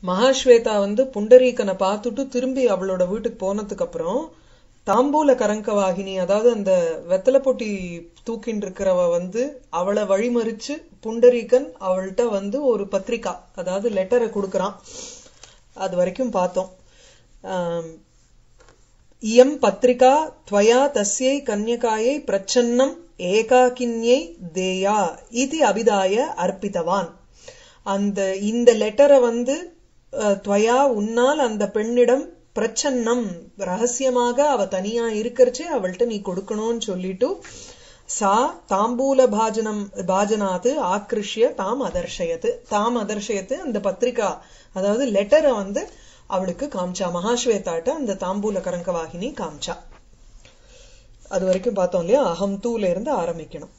மகாஸ்வேதா வந்து புண்டரீகனை பார்த்துட்டு திரும்பி அவளோட வீட்டுக்கு போனதுக்கு அப்புறம் தாம்பூல கரங்கவாகினி அதாவது அந்த வெத்தலை பொட்டி தூக்கின்னு இருக்கிறவ வந்து அவளை வழிமறிச்சு புண்டரீகன் அவள்கிட்ட வந்து ஒரு பத்திரிகா அதாவது லெட்டரை கொடுக்கறான் அது வரைக்கும் பார்த்தோம் ஆம், இயம் பத்திரிகா त्वया தஸ்யை கன்யகாயை பிரச்சன்னம் ஏகாக்கின்யை தேயா இது அபிதாய அர்ப்பித்தவான் அந்த இந்த லெட்டரை வந்து அஹ், துவயா உன்னால் அந்த பெண்ணிடம் பிரச்சன்னம் ரகசியமாக அவ தனியா இருக்கறச்சே அவள்கிட்ட நீ கொடுக்கணும்னு சொல்லிட்டு சா தாம்பூல பாஜனம் பாஜனாத்து ஆக்ரிஷ்ய தாம் அதர்ஷயத்து தாம் அதர்ஷயத்து அந்த பத்திரிகா அதாவது லெட்டரை வந்து அவளுக்கு காமிச்சா மகாஸ்வேதாட்ட அந்த தாம்பூல கரங்கவாகினி காமிச்சா அது வரைக்கும் பார்த்தோம் இல்லையா அகம் தூல இருந்து ஆரம்பிக்கணும்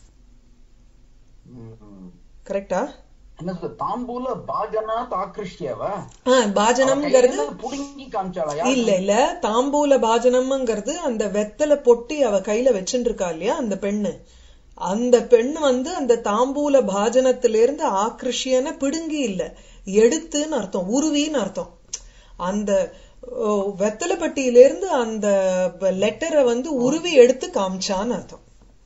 ம். கரெக்டா என்ன சொல்ல தாம்பூல பாஜனாத் ஆக்ரிஷ்யவ பாஜனம்ங்கிறது புடுங்கி காமிச்சாளா இல்ல இல்ல தாம்பூல பாஜனம்ங்கிறது அந்த வெத்தலை பொட்டி அவ கையில வச்சுட்டு இருக்கா இல்லையா அந்த பெண்ணு அந்த பெண் வந்து அந்த தாம்பூல பாஜனத்திலிருந்து ஆக்ரிஷியன பிடுங்கி இல்ல எடுத்துன்னு அர்த்தம் உருவின்னு அர்த்தம் அந்த ஓ, வெத்தலை பெட்டியிலிருந்து அந்த லெட்டரை வந்து உருவி எடுத்து காமிச்சான்னு அர்த்தம்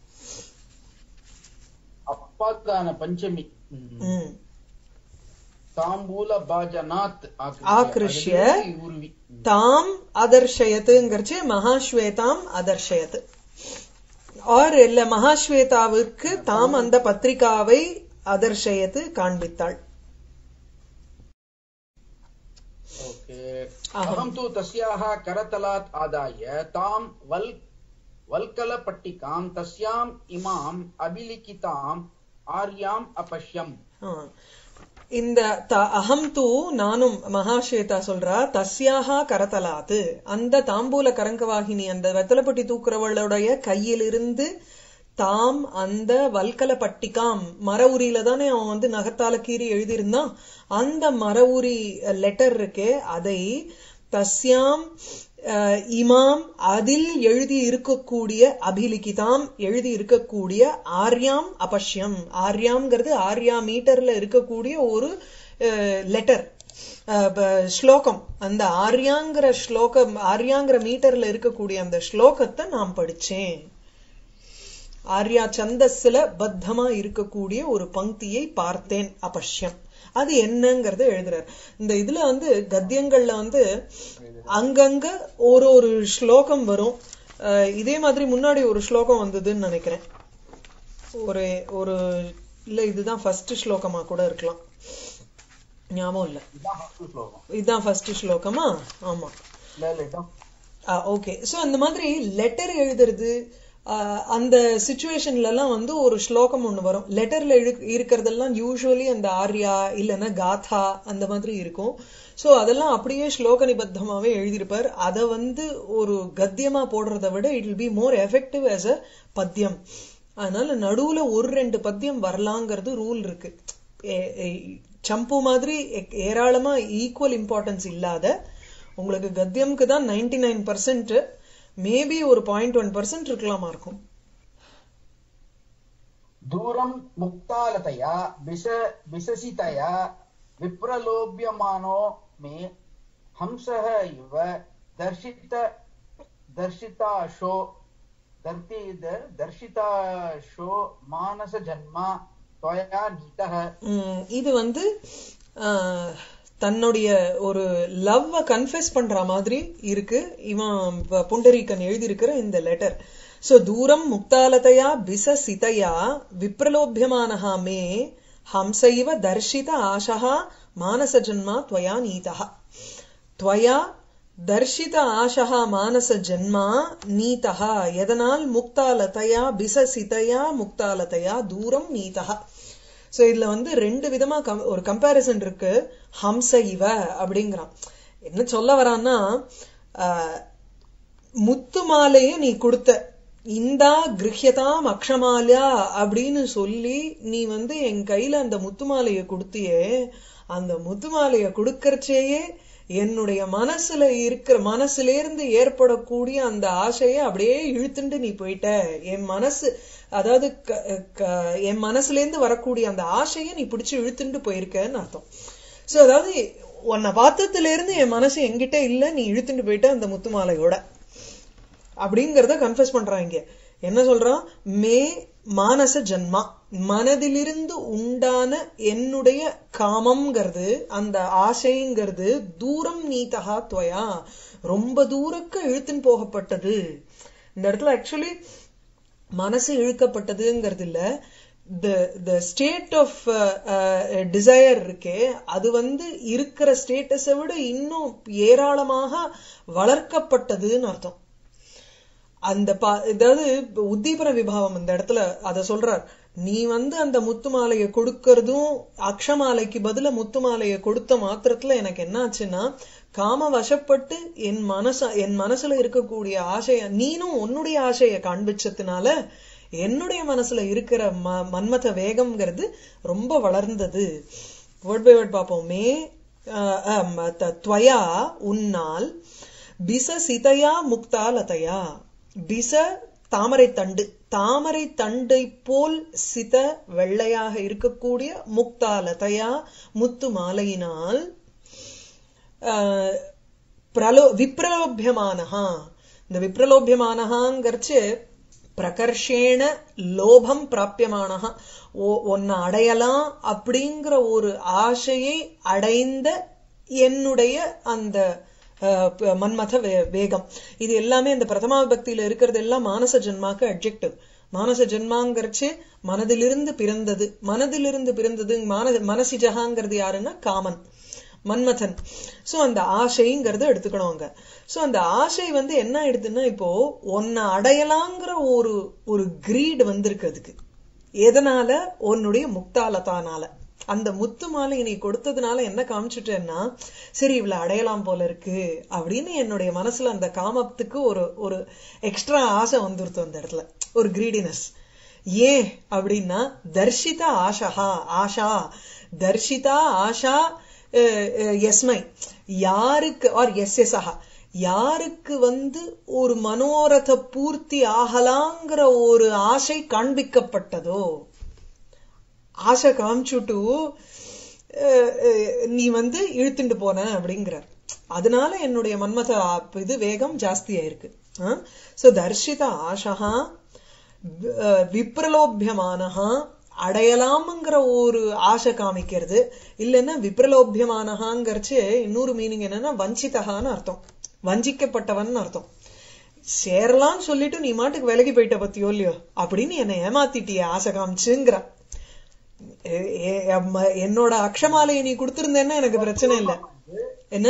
அப்பாக்கான பஞ்சமி ம். ம். தாம்பூல பாஜனாத் ஆக்ரிஷ்ய. அதுல உருவி ம். தாம் அதர்ஷயத்துங்கிறச்சு மகாஸ்வேதாம் அதர்ஷயத்து ஆர் இல்ல மகாஸ்வேதாவிற்கு தாம் அந்த பத்திரிகாவை அதர்ஷயத்து காண்பித்தாள் ओके अहम्- अहं तु तस्याः करतलात् आदाय तां वल् वल्कलपट्टिकां तस्याम् इमाम् अभिलिखिताम् आर्याम् अपश्यम् ஆ. இந்த த- அகம் தூ நானும் மகாஸ்வேதா சொல்றா தஸ்யாஹா கரதலாத்து அந்த தாம்பூல கரங்கவாகினி அந்த வெத்தலைப்பட்டி தூக்குறவளுடைய கையிலிருந்து தாம் அந்த வல்கல பட்டிகாம் மர உரியில தானே அவன் வந்து நகத்தால கீறி எழுதியிருந்தான் அந்த மர உரி லெட்டர் இருக்கே அதை தஸ்யாம் அஹ், இமாம் அதில் எழுதி இருக்கக்கூடிய அபிலிகிதாம் எழுதி இருக்கக்கூடிய ஆர்யாம் அபஷ்யம் ஆர்யாம்ங்கிறது ஆர்யா மீட்டர்ல இருக்கக்கூடிய ஒரு லெட்டர் ஸ்லோகம் அந்த ஆர்யாங்கிற ஸ்லோகம் ஆர்யாங்கிற மீட்டர்ல இருக்கக்கூடிய அந்த ஸ்லோகத்தை நான் படிச்சேன் ஆர்யா சந்தஸ்ல பத்தமா இருக்கக்கூடிய ஒரு பங்கியை பார்த்தேன் அபஷ்யம் அது என்னங்கறத எழுதுறார் இந்த இதுல வந்து கத்தியங்கள்ல வந்து அங்கங்க ஒரு ஒரு ஸ்லோகம் வரும் அஹ் இதே மாதிரி முன்னாடி ஒரு ஸ்லோகம் வந்ததுன்னு நினைக்கிறேன் ஒரு ஒரு இல்ல இதுதான் ஃபர்ஸ்ட் ஸ்லோகமா கூட இருக்கலாம் ஞாபகம் இல்ல இதான் first ஸ்லோகம் இதுதான் ஃபர்ஸ்ட் ஸ்லோகமா ஆமா இல்ல இல்ல இதான் ஓகே சோ அந்த மாதிரி லெட்டர் எழுதுறது ஆஹ் அந்த சுச்சுவேஷன்ல எல்லாம் வந்து ஒரு ஸ்லோகம் ஒண்ணு வரும் லெட்டர்ல இருக்கிறதெல்லாம் யூஸ்வலி அந்த ஆர்யா இல்லைன்னா காதா அந்த மாதிரி இருக்கும் சோ அதெல்லாம் அப்படியே ஸ்லோக நிபத்தமாவே எழுதியிருப்பார் அதை வந்து ஒரு கத்தியமா போடுறதை விட it will be more effective as a பத்தியம் அதனால நடுவுல ஒரு ரெண்டு பத்தியம் வரலாங்கிறது ரூல் இருக்கு ஏ- ஏ- சம்பு மாதிரி ஏ- ஏராளமா ஈக்குவல் இம்பார்ட்டன்ஸ் இல்லாத உங்களுக்கு கத்தியம்க்கு தான் நைன்டி நைன் பர்சன்ட் மேபி ஒரு பாயிண்ட் ஒன் பர்சன்ட் இருக்கலாமா இருக்கும் दूरं मुक्तालतया विश विशसितया विप्रलोभ्यमानो मे हंसः इव दर्शित दर्शिताशो दर्ति दर्शिताशो मानसजन्मा त्वया नीतः உம், இது வந்து ஆஹ், தன்னுடைய ஒரு லவ்வ கன்ஃபெஸ் பண்ற மாதிரி இருக்கு இவன் ப- புண்டரீகன் எழுதியிருக்கிற இந்த லெட்டர் சோ தூரம் முக்தாலதையா பிசசிதையா விப்ரலோபியமானஹா மே ஹம்சைவ தர்ஷித ஆஷா மானச ஜன்மா त्वया நீதः त्वया தர்ஷித ஆஷா மானச ஜன்மா நீதः எதனால் முக்தாலதையா பிசசிதையா முக்தாலதையா தூரம் நீதः சோ இதுல வந்து ரெண்டு விதமா கம்- ஒரு கம்பாரிசன் இருக்கு ஹம்ச இவ அப்படிங்கிறான் என்ன சொல்ல வரான்னா ஆஹ், முத்து மாலைய நீ கொடுத்த இந்தா கிரஹ்யதாம் அக்ஷமாலா அப்படின்னு சொல்லி நீ வந்து என் கையில அந்த முத்து மாலைய கொடுத்தியே அந்த முத்து மாலைய கொடுக்கறச்சேயே என்னுடைய மனசுல இருக்கிற மனசுல இருந்து ஏற்படக்கூடிய அந்த ஆசையை அப்படியே இழுத்துண்டு நீ போயிட்ட என் மனசு அதாவது க- க- என் மனசுல இருந்து வரக்கூடிய அந்த ஆசையை நீ பிடிச்சு இழுத்துண்டு போயிருக்கன்னு அர்த்தம் சோ அதாவது உன்னை பார்த்ததுல இருந்து என் மனசு என்கிட்ட இல்ல நீ இழுத்துட்டு போயிட்ட அந்த முத்து மாலையோட அப்படிங்கறத கன்ஃபஸ் பண்றான் இங்க என்ன சொல்றான் மே மானச ஜன்மா மனதிலிருந்து உண்டான என்னுடைய காமம்ங்கிறது அந்த ஆசைங்கிறது தூரம் நீதகா துவயா ரொம்ப தூரக்கு இழுத்துன்னு போகப்பட்டது இந்த இடத்துல ஆக்சுவலி மனசு இழுக்கப்பட்டதுங்கிறது இல்ல the the state of desire இருக்கே அது வந்து இருக்கிற ஸ்டேட்டஸை விட இன்னும் ஏராளமாக வளர்க்கப்பட்டதுன்னு அர்த்தம் அந்த பா அதாவது இப்ப உத்தீபன விபாவம் இந்த இடத்துல அத சொல்றார் நீ வந்து அந்த முத்து மாலையை கொடுக்கறதும் அக்ஷமாலைக்கு பதிலா முத்து மாலையை கொடுத்த மாத்திரத்துல எனக்கு என்ன ஆச்சுன்னா காம வசப்பட்டு என் மனச என் மனசுல இருக்கக்கூடிய ஆசைய நீனும் உன்னுடைய ஆசைய காண்பிச்சதுனால என்னுடைய மனசுல இருக்கிற ம மன்மத வேகம்ங்கிறது ரொம்ப வளர்ந்தது வேர்ட் பை வேர்ட் பார்ப்போமே அஹ், அஹ், ம- த- துவயா உன்னால் பிச சிதையா முக்தா லதையா பிச தாமரை தண்டு தாமரை தண்டை போல் சித வெள்ளையாக இருக்கக்கூடிய முக்தா லதையா முத்து மாலையினால் ஆஹ், பிரலோ விப்ரலோபியமானஹா இந்த விப்ரலோபியமானஹாங்கிறச்சு பிரகர்ஷேண லோபம் பிராபியமானஹா ஓ ஒன்ன அடையலாம் அப்படிங்கிற ஒரு ஆசையை அடைந்த என்னுடைய அந்த அஹ், ப- மன்மத வே- வேகம் இது எல்லாமே இந்த பிரதமா பக்தியில இருக்கிறது எல்லாம் மானச ஜென்மாக்கு அட்ஜெக்டிவ் மானச ஜென்மாங்கிறச்சு மனதிலிருந்து பிறந்தது மனதிலிருந்து பிறந்தது மான மனசிஜகாங்கிறது யாருன்னா காமன் மன்மதன் சோ அந்த ஆசைங்கிறத எடுத்துக்கணும் அங்க சோ அந்த ஆசை வந்து என்ன ஆயிடுதுன்னா இப்போ உன்னை அடையலாங்கிற ஒரு ஒரு கிரீடு வந்திருக்கு அதுக்கு எதனால உன்னுடைய முக்தாலதானால அந்த முத்து மாலை நீ கொடுத்ததுனால என்ன காமிச்சிட்டேன்னா சரி இவளை அடையலாம் போல இருக்கு அப்படின்னு என்னுடைய மனசுல அந்த காமத்துக்கு ஒரு ஒரு எக்ஸ்ட்ரா ஆசை வந்துருத்து அந்த இடத்துல ஒரு கிரீடினஸ் ஏன் அப்படின்னா தர்ஷிதா ஆஷா ஆஷா தர்ஷிதா ஆஷா அஹ், அஹ், எஸ்மை யாருக்கு ஆர் எஸ் எஸ் ஆஹா யாருக்கு வந்து ஒரு மனோரத பூர்த்தி ஆகலாங்கிற ஒரு ஆசை காண்பிக்கப்பட்டதோ ஆசை காமிச்சுட்டு அஹ், அஹ், நீ வந்து இழுத்துண்டு போன அப்படிங்கிறார் அதனால என்னுடைய மன்மத ஆ- இது வேகம் ஜாஸ்தி ஆயிருக்கு சோ தர்ஷித ஆஷா அஹ், விப்ரலோபியமானஹா அடையலாம்ங்கிற ஒரு ஆசை காமிக்கிறது இல்லைன்னா விப்ரலோபியமானஹாங்கிறச்சு இன்னொரு மீனிங் என்னன்னா வஞ்சிதகான்னு அர்த்தம் வஞ்சிக்கப்பட்டவன் அர்த்தம் சேரலாம்னு சொல்லிட்டு நீ மாட்டுக்கு விலகி போயிட்ட பத்தியோ இல்லையோ அப்படின்னு என்னை ஏமாத்திட்டிய ஆசை காமிச்சுங்கிற எ- எ- அம்ம- என்னோட அக்ஷமாலையை நீ கொடுத்திருந்தேன்னா எனக்கு பிரச்சனை இல்ல என்ன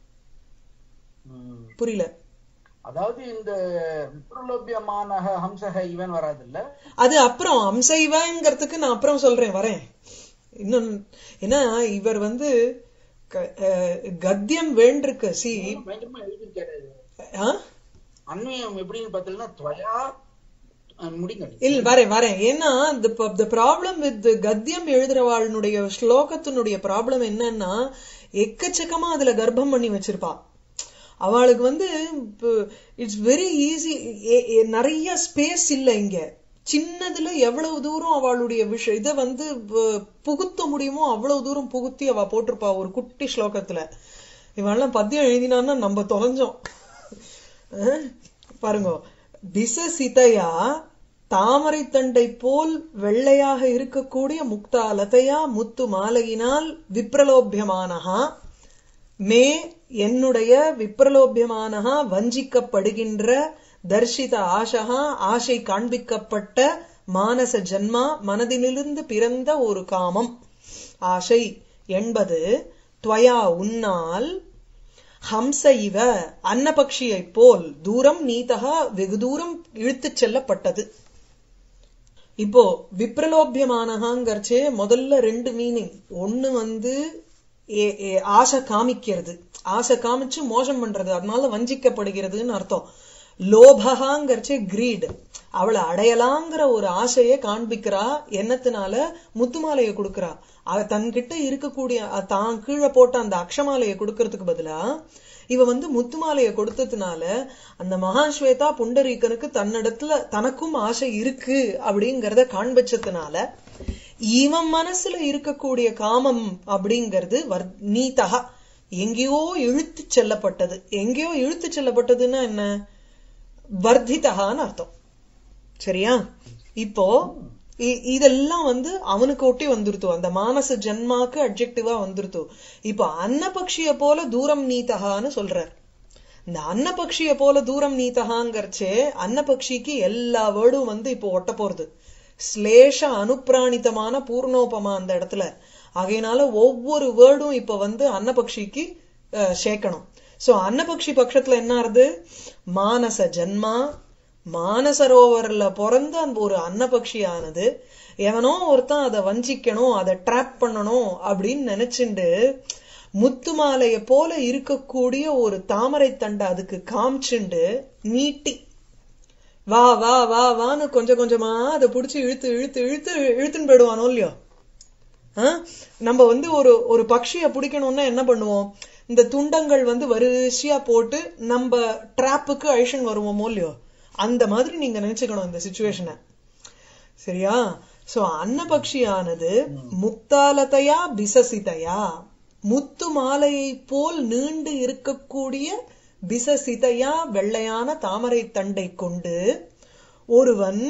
ம். புரியல அதாவது இந்த விப்ரலோபியமான ஹம்சக இவன் வராது இல்ல அது அப்புறம் அம்சைவங்கிறதுக்கு நான் அப்புறம் சொல்றேன் வரேன் இன்னும் ஏன்னா இவர் வந்து க- அஹ், கத்தியம் வேண்டிருக்கு சி பயங்கரமா எழுதியிருக்காரு ஆ? அன்வயம் எப்படின்னு பார்த்தீங்கன்னா துவயா அஹ், முடிங்க இல்ல வரேன் வரேன் ஏன்னா த ப்ராப்ளம் வித் கத்தியம் எழுதுறவாளுடைய ஸ்லோகத்தினுடைய ப்ராப்ளம் என்னன்னா எக்கச்சக்கமா அதுல கர்ப்பம் பண்ணி வச்சிருப்பா அவளுக்கு வந்து இட்ஸ் வெரி ஈஸி நிறைய ஸ்பேஸ் இல்ல இங்க சின்னதுல எவ்வளவு தூரம் அவளுடைய விஷ இதை வந்து வ- புகுத்த முடியுமோ அவ்வளவு தூரம் புகுத்தி அவ போட்டிருப்பா ஒரு குட்டி ஸ்லோகத்துல இவெல்லாம் பத்தியம் எழுதினான்னா நம்ம தொலைஞ்சோம் அஹ், பாருங்க பிசசிதையா தாமரை தண்டை போல் வெள்ளையாக இருக்கக்கூடிய முக்தாலதையா முத்து மாலையினால் விப்ரலோபியமானஹா மே என்னுடைய விப்ரலோபியமானஹா வஞ்சிக்கப்படுகின்ற தர்ஷித ஆஷகா ஆசை காண்பிக்கப்பட்ட மானச ஜன்மா மனதிலிருந்து பிறந்த ஒரு காமம் ஆசை என்பது துவயா உன்னால் ஹம்ச இவ அன்னபக்ஷியைப் போல் தூரம் நீதகா வெகு தூரம் இழுத்துச் செல்லப்பட்டது இப்போ விப்ரலோபியமானகாங்கிறச்சே முதல்ல ரெண்டு மீனிங் ஒண்ணு வந்து ஏ- ஏ- ஆசை காமிக்கிறது ஆசை காமிச்சு மோசம் பண்றது அதனால வஞ்சிக்கப்படுகிறதுன்னு அர்த்தம் லோபகாங்கிறச்சே கிரீட் அவளை அடையலாங்கிற ஒரு ஆசையை காண்பிக்கிறா என்னத்தினால முத்துமாலையை கொடுக்கறா அவ தன்கிட்ட இருக்கக்கூடிய அ- தான் கீழே போட்ட அந்த அக்ஷமாலையை கொடுக்கறதுக்கு பதிலா இவ வந்து முத்துமாலையை கொடுத்ததுனால அந்த மகாஸ்வேதா புண்டரீகனுக்கு தன்னிடத்துல தனக்கும் ஆசை இருக்கு அப்படிங்கறத காண்பிச்சதுனால இவன் மனசுல இருக்கக்கூடிய காமம் அப்படிங்கிறது வர் நீதகா எங்கேயோ இழுத்து செல்லப்பட்டது எங்கேயோ இழுத்து செல்லப்பட்டதுன்னா என்ன வர்த்திதகான்னு அர்த்தம் சரியா இப்போ இ- இதெல்லாம் வந்து அவனுக்கு ஒட்டி வந்துருத்தோ அந்த மானச ஜன்மாக்கு அப்ஜெக்டிவா வந்துருத்தோ இப்போ அன்னபக்ஷிய போல தூரம் நீத்தகான்னு சொல்றார் இந்த அன்னபக்ஷிய போல தூரம் நீத்தகாங்கிறச்சே அன்னபக்ஷிக்கு எல்லா வேர்டும் வந்து இப்போ ஒட்ட போறது ஸ்லேஷ அனுப்பிராணித்தமான பூர்ணோபமா அந்த இடத்துல ஆகையினால ஒவ்வொரு வேர்டும் இப்ப வந்து அன்னபக்ஷிக்கு அஹ், சேர்க்கணும் சோ அன்னபக்ஷி பட்சத்துல என்ன ஆறுது மானச ஜன்மா மானசரோவர்ல பிறந்த அந்த ஒரு அன்னபக்ஷியானது எவனோ ஒருத்தன் அதை வஞ்சிக்கணும் அதை ட்ராப் பண்ணணும் அப்படின்னு நினைச்சுண்டு முத்து மாலைய போல இருக்கக்கூடிய ஒரு தாமரை தண்டை அதுக்கு காமிச்சுண்டு நீட்டி வா வா வா வான்னு கொஞ்சம் கொஞ்சமா அதை புடிச்சு இழுத்து இழுத்து இழுத்து இழுத்துன்னு போயிடுவானோ இல்லையோ ஆ? நம்ம வந்து ஒரு ஒரு பக்ஷிய பிடிக்கணும்னா என்ன பண்ணுவோம் இந்த துண்டங்கள் வந்து வரிசையா போட்டு நம்ம ட்ராப்புக்கு அழிஷன் வருவோமோ இல்லையோ அந்த மாதிரி நீங்க நினைச்சுக்கணும் இந்த சுச்சுவேஷனை சரியா சோ அன்னபக்ஷியானது முக்தாலதையா பிசசிதையா முத்து மாலையை போல் நீண்டு இருக்கக்கூடிய பிசசிதையா வெள்ளையான தாமரை தண்டை கொண்டு ஒருவன்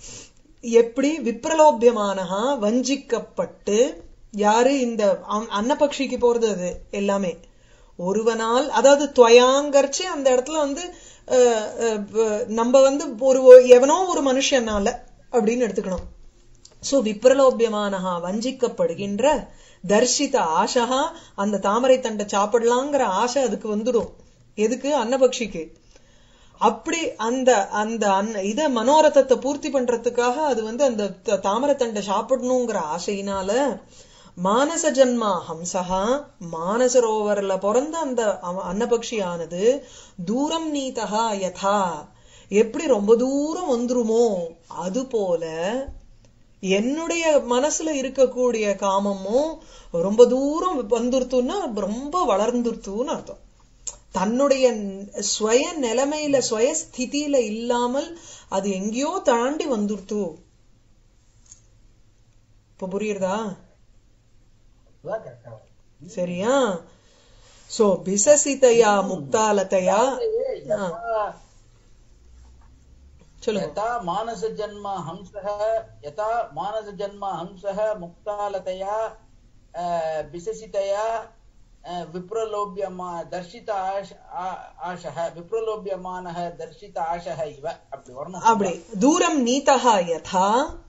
எப்படி விப்ரலோபியமானஹா வஞ்சிக்கப்பட்டு யாரு இந்த அம்- அன்னபக்ஷிக்கு போறது அது எல்லாமே ஒருவனால் அதாவது துவயாங்கர்ச்சி அந்த இடத்துல வந்து அஹ், அஹ், வ- நம்ம வந்து ஒரு எவனோ ஒரு மனுஷனால அப்படின்னு எடுத்துக்கணும் சோ விப்ரலோபியமானஹா வஞ்சிக்கப்படுகின்ற தர்ஷித ஆஷா அந்த தாமரை தண்டை சாப்பிடலாங்கிற ஆசை அதுக்கு வந்துடும் எதுக்கு அன்னபக்ஷிக்கு அப்படி அந்த அந்த அன்ன இத மனோரதத்தை பூர்த்தி பண்றதுக்காக அது வந்து அந்த த- தாமரைத்தண்டை சாப்பிடணுங்கிற ஆசையினால மானச ஜன்மா ஹம்சஹா மானசரோவர்ல பிறந்த அந்த அவ- அன்னபக்ஷியானது தூரம் நீதகா யதா எப்படி ரொம்ப தூரம் வந்துருமோ அது போல என்னுடைய மனசுல இருக்கக்கூடிய காமமும் ரொம்ப தூரம் வந்துருத்துன்னா ரொம்ப வளர்ந்துருத்துன்னு அர்த்தம் தன்னுடைய ந- ஸ்வய நிலைமையில ஸ்வய ஸ்திதியில இல்லாமல் அது எங்கேயோ தாண்டி வந்துருத்து இப்ப புரியுறதா அதான் correct ஆ வரும். சரியா சோ பிசசிதையா முக்தாலதையா ஆ, சொல்லுங்க यथा मानस जन्म हंसः यथा मानस जन्म हंसः मुक्तालतया अ, विशसितया अ, विप्रलोभ्यमा दर्शित आश आ- आशः विप्रलोभ्यमानः दर्शित आशः इव அப்படி வரணும் அப்படி தூரம் நீதகா யதா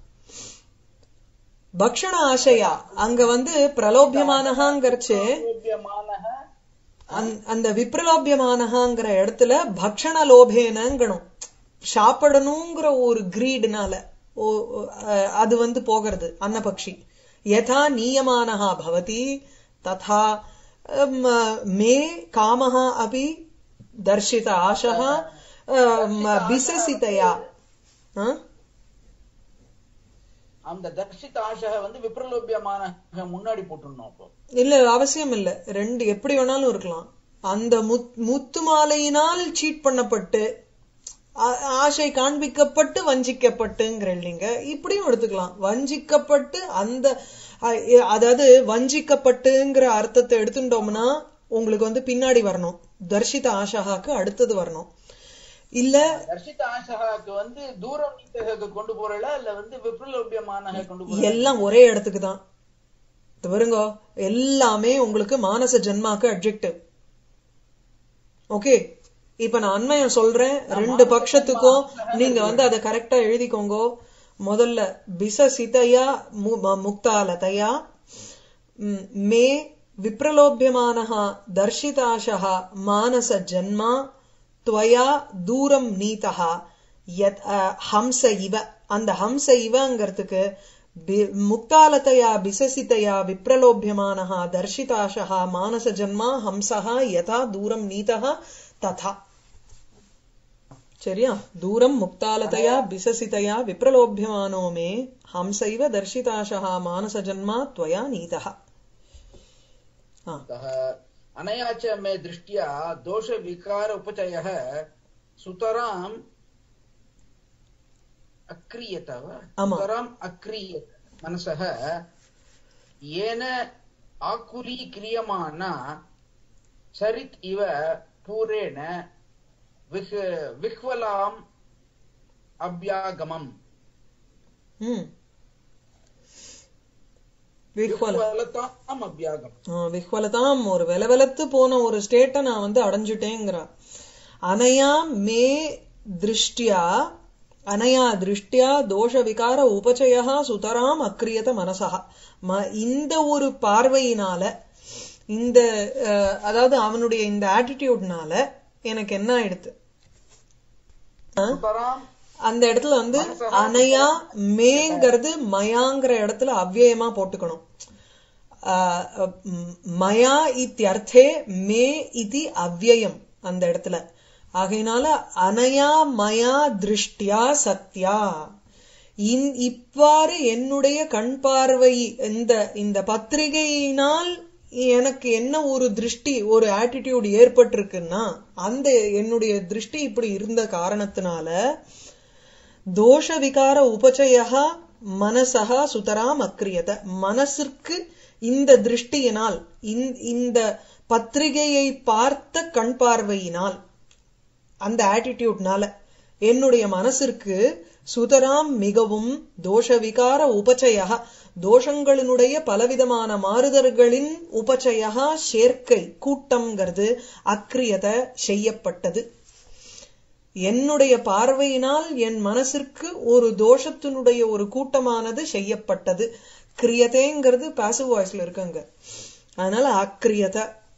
பக்ஷண ஆசையா அங்க வந்து பிரலோபியமானகாங்கிறச்சு விப்ரலோபியமானः அந்த- அந்த விப்ரலோபியமானகாங்கிற இடத்துல பக்ஷண லோபேனங்கணும் சாப்பிடணுங்கிற ஒரு கிரீடுனால ஓ- ஓ- அஹ் அது வந்து போகிறது அன்னபக்ஷி யதா நீயமானஹா பவதி ததா அம், மே காமஹ அபி தர்ஷித ஆஷः அம், பிசசிதயா ஆ? அந்த தர்ஷித் ஆஷக வந்து விப்ரலோபியமான முன்னாடி போட்டுடணும் அப்போ இல்ல அவசியம் இல்ல ரெண்டு எப்படி வேணாலும் இருக்கலாம் அந்த முத்- முத்து மாலையினால் சீட் பண்ணப்பட்டு ஆ- ஆசை காண்பிக்கப்பட்டு வஞ்சிக்கப்பட்டுங்கிற இல்லைங்க இப்படியும் எடுத்துக்கலாம் வஞ்சிக்கப்பட்டு அந்த அ- எ- அதாவது வஞ்சிக்கப்பட்டுங்கிற அர்த்தத்தை எடுத்துட்டோம்னா உங்களுக்கு வந்து பின்னாடி வரணும் தர்ஷித ஆஷாக்கு அடுத்தது வரணும் இல்ல தர்ஷித் ஆஷகாக்கு வந்து தூரம் நீத்தகக்கு கொண்டு போறல இல்ல வந்து விப்ரலோபியமான கொண்டு போற எல்லாம் ஒரே இடத்துக்கு தான் இது பாருங்க எல்லாமே உங்களுக்கு மானச ஜென்மாக்கு அப்ஜெக்டிவ் ஓகே இப்ப நான் அண்மையம் சொல்றேன் ரெண்டு பட்சத்துக்கும் நீங்க வந்து அதை கரெக்டா எழுதிக்கோங்க முதல்ல பிசசிதையா மு- ம- முக்தாலதையா ம், மே விப்ரலோபியமானஹா தர்ஷிதாஷः மானச ஜன்மா त्वया தூரம் நீதஹா யத் அ, ஹம்ச இவ அந்த ஹம்ச இவங்கிறதுக்கு பி- முக்தாலதையா பிசசிதையா விப்ரலோபியமானஹா தர்ஷிதாஷः மானச ஜன்மா ஹம்சः யதா தூரம் நீதஹா ததா சரியா தூரம் முக்தாலதையா பிசசிதையா விப்ரலோபியமானோ மே ஹம்சைவ தர்ஷிதாஷः மானச ஜன்மா त्वया நீதஹ ஆ अतः अनया च मे दृष्ट्या दोषविकार उपचयः सुतराम् अक्रियत वा आमा। सुतराम् अक्रियत मनसः येन आकुलीक्रियमाणा சரித் இவ பூரேண விஹ் விஹ்வலாம் அபியாகமம் ம் விஹ்வல விஹ்வலதாம் அபியாகம் ஆ, விஹ்வலதாம் ஒரு வெலவெலத்து போன ஒரு ஸ்டேட்டை நான் வந்து அடைஞ்சுட்டேங்கிறா அனயா மே திருஷ்டியா அனயா திருஷ்டியா தோஷ விகார உபச்சயா சுதராம் அக்ரியத மனசா ம- இந்த ஒரு பார்வையினால இந்த அஹ், அதாவது அவனுடைய இந்த ஆட்டிடியூட்னால எனக்கு என்ன ஆயிடுத்து சுதராம் அந்த இடத்துல வந்து அனையா மேங்கிறது மயாங்கிற இடத்துல அவ்யயமா போட்டுக்கணும் ஆஹ் ம், மயா இத்தியர்த்தே மே இது அவ்யயம் அந்த இடத்துல ஆகையினால அனயா மயா திருஷ்டியா சத்யா இன்- இவ்வாறு என்னுடைய கண் பார்வை இந்த இந்த பத்திரிகையினால் எனக்கு என்ன ஒரு திருஷ்டி ஒரு ஆட்டிடியூட் ஏற்பட்டிருக்குன்னா அந்த என்னுடைய திருஷ்டி இப்படி இருந்த காரணத்தினால தோஷ விகார உபச்சயா மனசா சுதராம் அக்ரியத மனசிற்கு இந்த திருஷ்டியினால் இந்த- இந்த பத்திரிகையை பார்த்த கண் பார்வையினால் அந்த ஆட்டிடியூட்னால என்னுடைய மனசிற்கு சுதராம் மிகவும் தோஷ விகார உபச்சயா தோஷங்களினுடைய பலவிதமான மாறுதல்களின் உபச்சயா சேர்க்கை கூட்டம்ங்கிறது அக்ரியத செய்யப்பட்டது என்னுடைய பார்வையினால் என் மனசிற்கு ஒரு தோஷத்தினுடைய ஒரு கூட்டமானது செய்யப்பட்டது கிரியதேங்கிறது பாசிவ் வாய்ஸ்ல இருக்குங்க அதனால அக்ரியத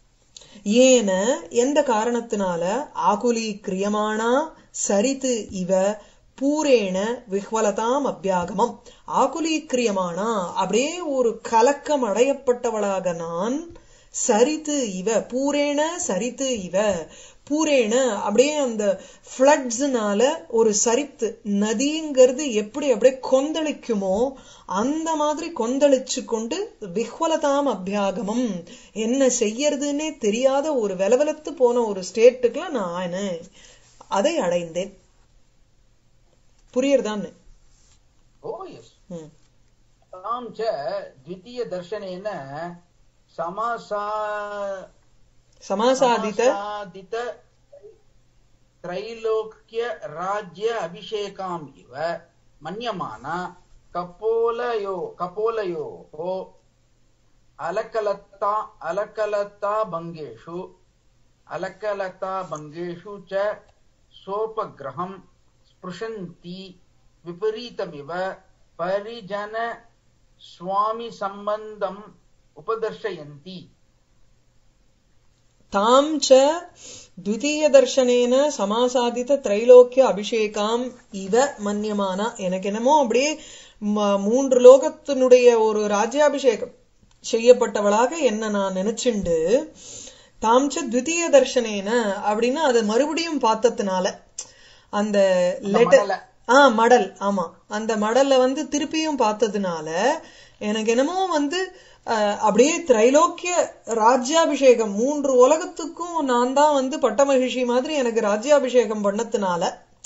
ஏன எந்த காரணத்தினால ஆகுலி கிரியமானா சரித்து இவ பூரேண விஹ்வலதாம் அபியாகமம் ஆகுலி கிரியமானா அப்படியே ஒரு கலக்கம் அடையப்பட்டவளாக நான் சரித்து இவ பூரேண சரித்து இவ பூரேண அப்படியே அந்த ஃப்ளட்ஸ்னால ஒரு சரித்து நதிங்கிறது எப்படி அப்படியே கொந்தளிக்குமோ அந்த மாதிரி கொந்தளிச்சு கொண்டு விஹ்வலதாம் அபியாகமம் என்ன செய்யறதுன்னே தெரியாத ஒரு வெலவெலத்து போன ஒரு ஸ்டேட்டுக்குள்ள நான் அதை அடைந்தேன் புரியறதான்னு ஓ எஸ் ம். तां च द्वितीयदर्शनेन समासा சமாசாதித்த समासादित त्रैलोक्य राज्य अभिषेकाम् इव मन्यमाना कपोलयो कपोलयोः अलकलत्ता अलकलता भङ्गेषु अलकलता भङ्गेषु च सोपग्रहं स्पृशन्ति विपरीतमिव परिजन स्वामिसम्बन्धम् उपदर्शयन्ति தாம் ச द्वितीय தர்ஷனேன சமாசாதித்த திரைலோக்கிய அபிஷேகாம் இவ மன்யமானா எனக்கு என்னமோ அப்படியே ம- மூன்று லோகத்தினுடைய ஒரு ராஜ்யாபிஷேகம் செய்யப்பட்டவளாக என்ன நான் நினைச்சுண்டு தாம் ச द्वितीय தர்ஷனேன அப்படின்னா அதை மறுபடியும் பார்த்ததுனால அந்த லெட்டர் மடலை. ஆ மடல் ஆமா அந்த மடல்ல வந்து திருப்பியும் பார்த்ததுனால எனக்கு என்னமோ வந்து அஹ், அப்படியே திரைலோக்கிய ராஜ்யாபிஷேகம் மூன்று உலகத்துக்கும் நான் தான் வந்து பட்ட மகிழ்ச்சி மாதிரி எனக்கு ராஜ்யாபிஷேகம் பண்ணதுனால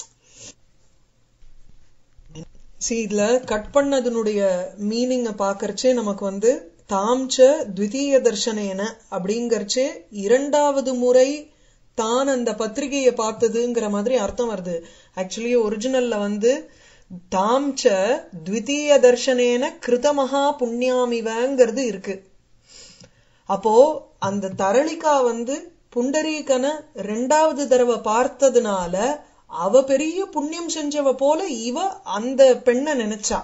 சி இதுல கட் பண்ணதனுடைய மீனிங்க பாக்கறச்சே நமக்கு வந்து தாம்ச த்விதீய தர்ஷனேன அப்படிங்கறச்சே இரண்டாவது முறை தான் அந்த பத்திரிகையை பார்த்ததுங்கிற மாதிரி அர்த்தம் வருது ஆக்சுவலி ஒரிஜினல்ல வந்து தாம்ச த்விதீய தர்ஷனேன கிருதமகா புண்ணியாமிவங்கிறது இருக்கு அப்போ அந்த தரளிகா வந்து புண்டரீகனை ரெண்டாவது தடவை பார்த்ததுனால அவ பெரிய புண்ணியம் செஞ்சவ போல இவ அந்த பெண்ணை நினைச்சா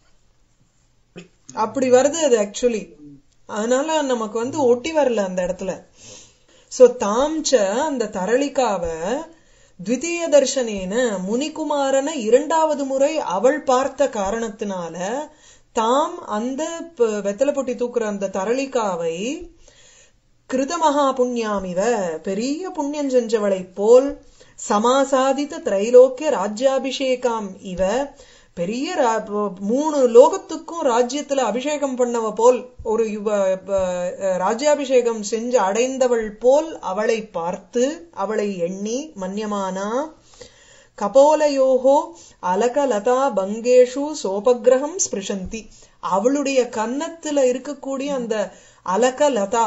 அப்படி வருது அது ஆக்சுவலி அதனால நமக்கு வந்து ஒட்டி வரல அந்த இடத்துல சோ தாம்ச அந்த தரளிகாவ த்விதீய தர்ஷனேன முனிகுமாரனை இரண்டாவது முறை அவள் பார்த்த காரணத்தினால தாம் அந்த ப- வெத்தலை பொட்டி தூக்குற அந்த தரளிகாவை கிருதமகா புண்ணியாமிவ பெரிய புண்ணியம் செஞ்சவளைப் போல் சமாசாதித்த திரைலோக்கிய ராஜ்யாபிஷேகாம் இவ பெரிய ரா- மூணு லோகத்துக்கும் ராஜ்யத்துல அபிஷேகம் பண்ணவ போல் ஒரு இவ ப- ராஜ்யாபிஷேகம் செஞ்சு அடைந்தவள் போல் அவளை பார்த்து அவளை எண்ணி மன்யமானா கபோலயோகோ அலகலதா பங்கேஷு சோபகிரகம் ஸ்பிருஷந்தி அவளுடைய கன்னத்துல இருக்கக்கூடிய அந்த அலகலதா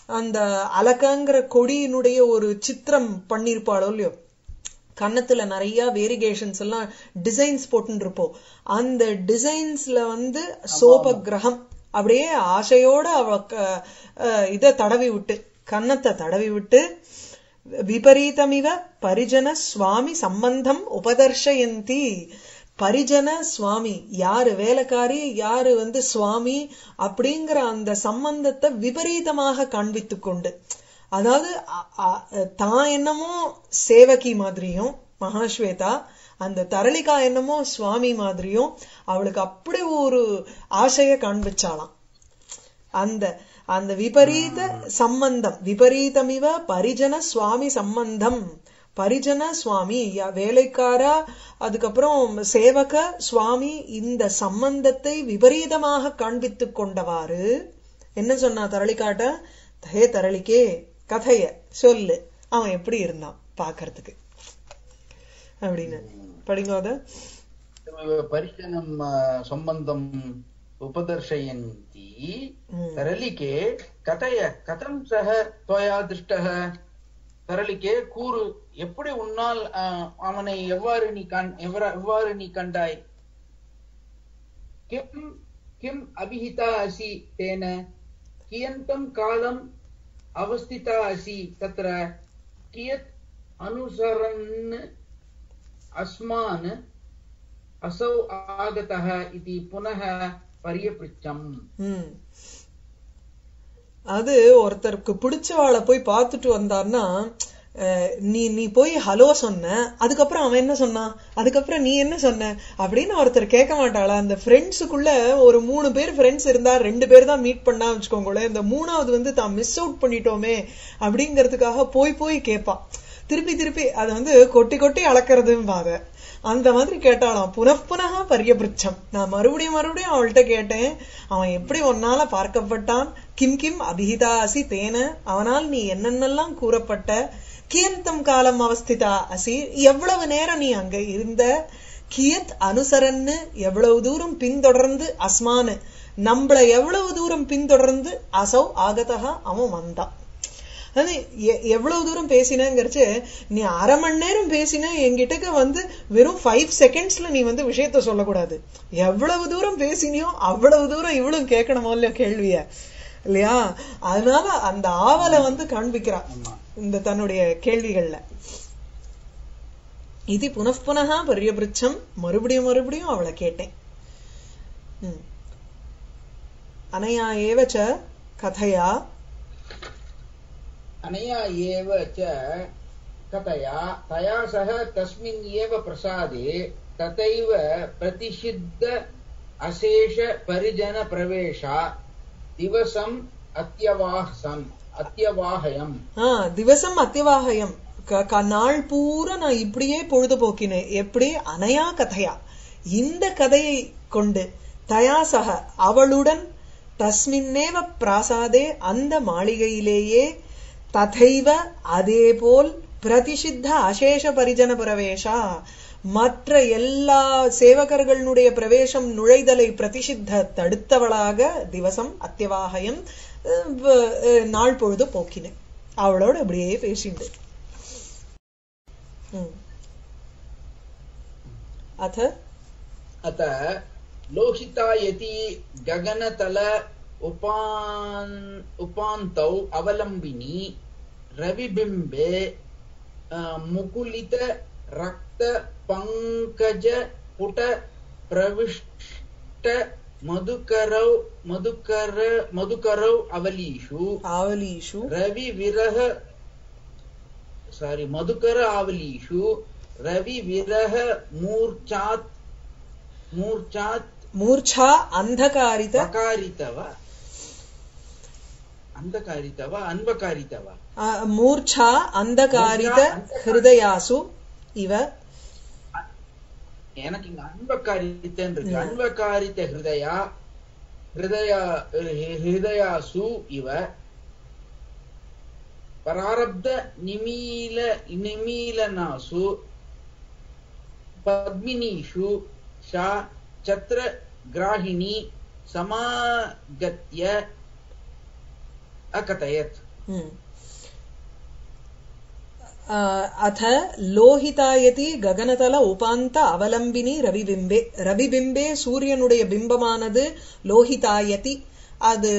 அந்த அலக்கங்கிற கொடியினுடைய ஒரு சித்திரம் பண்ணிருப்பாளோ இல்லையோ கன்னத்துல நிறைய வேரிகேஷன்ஸ் எல்லாம் டிசைன்ஸ் போட்டுன்னு இருப்போம் அந்த டிசைன்ஸ்ல வந்து சோப கிரகம் அப்படியே ஆசையோட அவ க- அஹ் இத தடவி விட்டு கன்னத்தை தடவி விட்டு விபரீதமிவ பரிஜன சுவாமி சம்பந்தம் உபதர்ஷயந்தி பரிஜன சுவாமி யாரு வேலைக்காரி யாரு வந்து சுவாமி அப்படிங்கிற அந்த சம்பந்தத்தை விபரீதமாக காண்பித்துக் கொண்டு அதாவது அ- அ- தான் என்னமோ சேவகி மாதிரியும் மகாஸ்வேதா அந்த தரளிகா என்னமோ சுவாமி மாதிரியும் அவளுக்கு அப்படி ஒரு ஆசைய காண்பிச்சாளாம் அந்த அந்த விபரீத சம்பந்தம் விபரீதமிவ பரிஜன சுவாமி சம்பந்தம் பரிஜன சுவாமி யா- வேலைக்காரா அதுக்கப்புறம் சேவக சுவாமி இந்த சம்பந்தத்தை விபரீதமாக காண்பித்துக் கொண்டவாறு என்ன சொன்னா தரளிக்காட்ட ஹே தரளிக்கே கதைய சொல்லு அவன் எப்படி இருந்தான் பாக்குறதுக்கு அப்படின்னு படிங்க அத परिजनं सम्बन्धम् उपदर्शयन्ति ம். तरलिके कथय कथं सः त्वया दृष्टः தரளிக்கே கூறு எப்படி உன்னால் அஹ், அவனை எவ்வாறு நீ கண் எவ்வர- எவ்வாறு நீ கண்டாய் கிம் கிம் அபிஹிதா அசி தேன கியந்தம் காலம் அவஸ்திதா அசி தத்ர கியத் அனுசரன் அஸ்மான் असौ आगतः इति पुनः पर्यपृच्छम् ம் அது ஒருத்தருக்கு பிடிச்சவாளை போய் பார்த்துட்டு வந்தார்னா அஹ், நீ நீ போய் ஹலோ சொன்ன அதுக்கப்புறம் அவன் என்ன சொன்னான் அதுக்கப்புறம் நீ என்ன சொன்ன அப்படின்னு ஒருத்தர் கேட்க மாட்டாளா அந்த ஃப்ரெண்ட்ஸுக்குள்ள ஒரு மூணு பேர் ஃப்ரெண்ட்ஸ் இருந்தா ரெண்டு பேர் தான் மீட் பண்ணா வச்சுக்கோங்களேன் இந்த மூணாவது வந்து தான் மிஸ் அவுட் பண்ணிட்டோமே அப்படிங்கறதுக்காக போய் போய் கேட்பா திருப்பி திருப்பி அதை வந்து கொட்டி கொட்டி அளக்கிறதும்பாத அந்த மாதிரி கேட்டாளாம் புனப்புனகா பரியபிருச்சம் நான் மறுபடியும் மறுபடியும் அவள்கிட்ட கேட்டேன் அவன் எப்படி உன்னால பார்க்கப்பட்டான் கிம் கிம் அபிஹிதா அசி தேன அவனால் நீ என்னென்னலாம் கூறப்பட்ட கியந்தம் காலம் அவஸ்திதா அசி எவ்வளவு நேரம் நீ அங்க இருந்த கியத் அனுசரன்னு எவ்வளவு தூரம் பின்தொடர்ந்து அஸ்மானு நம்மள எவ்வளவு தூரம் பின்தொடர்ந்து அசௌ ஆகதகா அவன் வந்தான் அது எ- எவ்வளவு தூரம் பேசினங்கிறச்சு நீ அரை மணி நேரம் பேசின என்கிட்டக்க வந்து வெறும் ஃபைவ் செகண்ட்ஸ்ல நீ வந்து விஷயத்த சொல்லக்கூடாது எவ்வளவு தூரம் பேசினியோ அவ்வளவு தூரம் இவளும் கேட்கணுமோ இல்லையோ கேள்விய இல்லையா அதனால அந்த ஆவலை வந்து காண்பிக்கிறா இந்த தன்னுடைய கேள்விகள்ல இது புனఃப்புனகா பரியபிருச்சம் மறுபடியும் மறுபடியும் அவளை கேட்டேன் ம். அனயா ஏவச்ச கதையா अनया एव च कथया तया सह तस्मिन् एव प्रसादे तथैव प्रतिषिद्ध अशेष परिजन प्रवेशा दिवसम् अत्यवाहसम् अत्यवाहयम् ஆ திவசம் அத்தியவாகயம் க- க- நாள் பூரா நான் இப்படியே பொழுதுபோக்கினேன் எப்படி அனையா கதையா இந்த கதையை கொண்டு தயாசக அவளுடன் தஸ்மின்னேவ பிராசாதே அந்த மாளிகையிலேயே ததைவ அதேபோல் பிரதிஷித்த அசேஷ பரிஜன பிரவேசா மற்ற எல்லா சேவகர்களுடைய பிரவேசம் நுழைதலை பிரதிஷித்த தடுத்தவளாக திவசம் அத்தியவாகயம் அஹ், வ- அஹ், நாள் பொழுது போக்கினேன் அவளோட அப்படியே பேசிண்டு ம். அத अत लोहितायति गगनतल उपान् उपान्तौ अवलम्बिनी रविबिम्बे अ, मुकुलित रक्त पङ्कज पुट प्रविष्ट मधुकरौ मधुकर मधुकरौ अवलीषु ஆவலீஷு रवि विरह सारी मधुकर आवलीषु रवि विरह मूर्छात् मूर्छात् மூர்ச்சா அந்தகாரித अकारितव अन्धकारितव अन्वकारितव ஆ, மூர்ச்சா அந்தகாரித மூர்ச்சா, ஹிருதயாசு இவ எனக்கு இங்க அன்பக்காரித்தன் இருக்கு ம். அன்பக்காரித்த ஹிருதயா ஹிருதயா ஹிருதயாசு இவ பராரப்த நிமீல நிமீலனாசு பத்மினீஷு ஷா சத்ர கிராகிணி சமாகத்ய அகதயத் ம். आ, अथ லோகிதாயதி ககனதல உபாந்த அவலம்பினி ரவிபிம்பே ரவிபிம்பே சூரியனுடைய பிம்பமானது லோகிதாயதி அது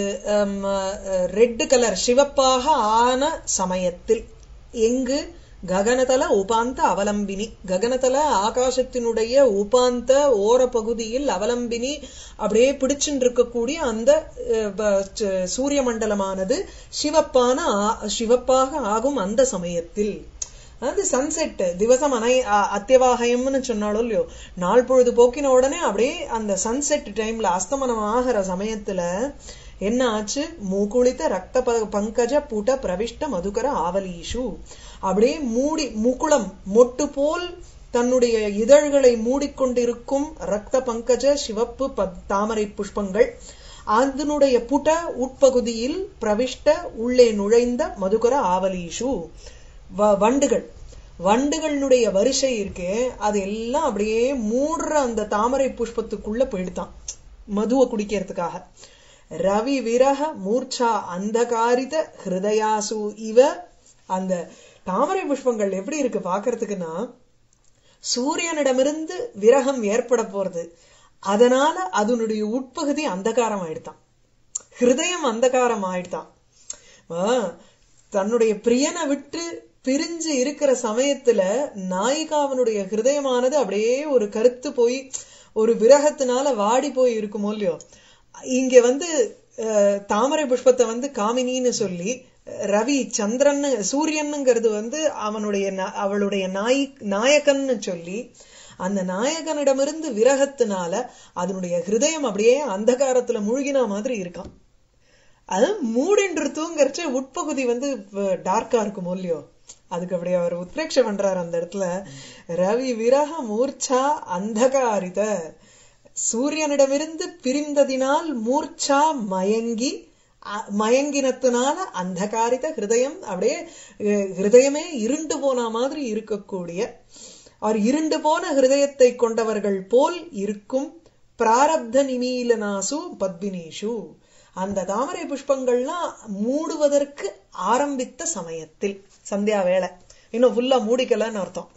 ரெட் கலர் சிவப்பாக ஆன சமயத்தில் எங்கு ககனதல உபாந்த அவலம்பினி ககனதல ஆகாசத்தினுடைய உபாந்த ஓர பகுதியில் அவலம்பினி அப்படியே பிடிச்சுட்டு இருக்கக்கூடிய அந்த அஹ், ப- ச- சூரிய மண்டலமானது சிவப்பான ஆ- சிவப்பாக ஆகும் அந்த சமயத்தில் அதாவது சன்செட் திவசம் அனை அ- அத்தியவாகயம்னு சொன்னாலும் இல்லையோ நாள் பொழுது போக்கின உடனே அப்படியே அந்த சன்செட் டைம்ல அஸ்தமனம் ஆகிற சமயத்துல என்ன ஆச்சு மூக்குளித்த ரக்த ப- பங்கஜ புட பிரவிஷ்ட மதுகர ஆவலீஷு அப்படியே மூடி முகுளம் மொட்டு போல் தன்னுடைய இதழ்களை மூடிக்கொண்டிருக்கும் ரக்த பங்கஜ சிவப்பு பத்- தாமரை புஷ்பங்கள் அதனுடைய புட உட்பகுதியில் பிரவிஷ்ட உள்ளே நுழைந்த மதுகர ஆவலீஷு வ- வண்டுகள் வண்டுகளினுடைய வரிசை இருக்கே அது எல்லாம் அப்படியே மூடுற அந்த தாமரை புஷ்பத்துக்குள்ள போயிடுதான் மதுவை குடிக்கிறதுக்காக ரவி விரக மூர்ச்சா அந்தகாரித ஹிருதயாசு இவ அந்த தாமரை புஷ்பங்கள் எப்படி இருக்கு பாக்குறதுக்குன்னா சூரியனிடமிருந்து விரகம் ஏற்பட போறது அதனால அதனுடைய உட்பகுதி அந்தகாரம் ஆயிடுதான் ஹிருதயம் அந்தகாரம் ஆயிடுதான் ஆ, தன்னுடைய பிரியனை விட்டு பிரிஞ்சு இருக்கிற சமயத்துல நாயிகாவனுடைய ஹிருதயமானது அப்படியே ஒரு கருத்து போய் ஒரு விரகத்தினால வாடி போய் இருக்குமோ இல்லையோ இங்க வந்து அஹ், தாமரை புஷ்பத்தை வந்து காமினின்னு சொல்லி ரவி சந்திரன் சூரியனுங்கிறது வந்து அவனுடைய நா- அவளுடைய நாய் நாயகன்னு சொல்லி அந்த நாயகனிடமிருந்து விரகத்தினால அதனுடைய ஹிருதயம் அப்படியே அந்தகாரத்துல மூழ்கின மாதிரி இருக்கான் அது மூடின்றுத்துங்கிறச்ச உட்பகுதி வந்து டார்க்கா இருக்குமோ இல்லையோ அதுக்கு அப்படி அவர் உத்ரேட்சை பண்றாரு அந்த இடத்துல ரவி விரக மூர்ச்சா அந்தகாரித சூரியனிடமிருந்து பிரிந்ததினால் மூர்ச்சா மயங்கி அ- மயங்கினத்தினால அந்தகாரித ஹிருதயம் அப்படியே அஹ், ஹிருதயமே இருண்டு போன மாதிரி இருக்கக்கூடிய அவர் இருண்டு போன ஹிருதயத்தை கொண்டவர்கள் போல் இருக்கும் பிராரப்த நிமீலனாசு பத்மினீஷு அந்த தாமரை புஷ்பங்கள்லாம் மூடுவதற்கு ஆரம்பித்த சமயத்தில் சந்தியா வேளை இன்னும் ஃபுல்லா மூடிக்கலன்னு அர்த்தம்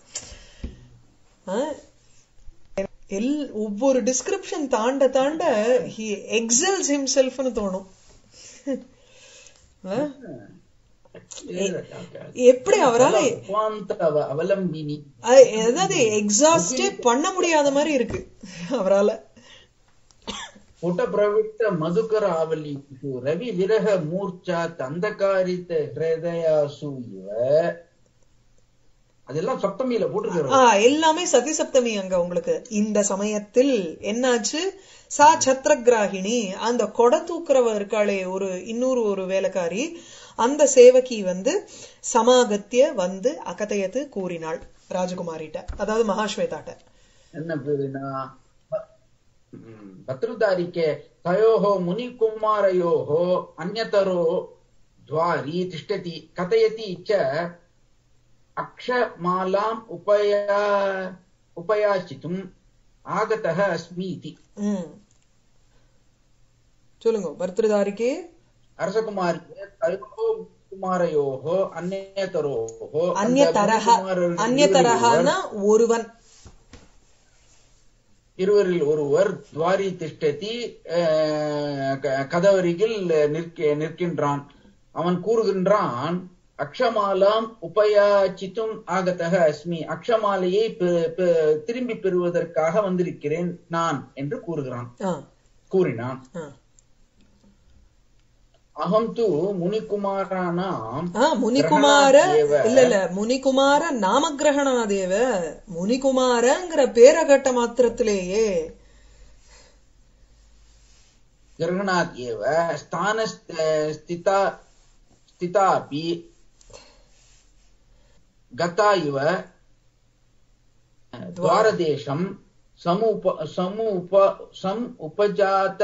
ஆ? எல் ஒவ்வொரு டிஸ்கிரிப்ஷன் தாண்ட தாண்ட ஹி எக்ஸல்ஸ் ஹிம்செல்ஃப்னு தோணும் ஆ? எப்படி அவரால உபாந்த அவ- அவலம்பினி அ- அதாவது எக்ஸாஸ்டே பண்ண முடியாத மாதிரி இருக்கு அவரால புட பிரவிட்ட மதுகர ஆவலி ரவி விரக மூர்ச்சா தந்தகாரித்த ஹிருதயாசு இவ அதெல்லாம் சப்தமியில போட்டிருக்காரு ஆ எல்லாமே சதி சப்தமி அங்க உங்களுக்கு இந்த சமயத்தில் என்னாச்சு சா சத்ரகிராகினி அந்த கொடை தூக்குறவ இருக்காளே ஒரு இன்னொரு ஒரு வேலைக்காரி அந்த சேவகி வந்து சமாகத்திய வந்து அகதயத்து கூறினாள் ராஜகுமாரிட்ட அதாவது மகாஸ்வேதாட்ட என்ன பேருனா ம், பத்ருதாரிக்கே தயோः मुनिकुमारयोः अन्यतरो द्वारी तिष्ठति कथयति च अक्षमालाम् उपया उपयाचितुम् आगतः अस्मि इति ம் சொல்லுங்க பர்திருதாரிக்கு அரசகுமாரி தயோः குமாரயோः अन्यतरोः அந்த அந்நியதரக முனிகுமாரர்கள் அந்நியதரகனா ஒருவன் இருவரில் ஒருவர் துவாரி திஷ்டதி அஹ், க- கதவருகில் நிற்க நிற்கின்றான் அவன் கூறுகின்றான் அக்ஷமாலாம் உபயாச்சித்தும் ஆகதக அஸ்மி அக்ஷமாலையை பெ- பெ- திரும்பி பெறுவதற்காக வந்திருக்கிறேன் நான் என்று கூறுகிறான் ஆ கூறினான் ஆ அகம் து முனிகுமாரானாம் ஆ முனிகுமார கிரகணாதேவ. இல்ல இல்ல முனிகுமார நாமகிரகணாதேவ முனிகுமாரங்கிற பேரை கட்ட மாத்திரத்திலேயே கிரகணாத் ஏவ ஸ்தான ஸ்திதா ஸ்திதாபி गता इव द्वारदेशं समुप समुप सम् उपजात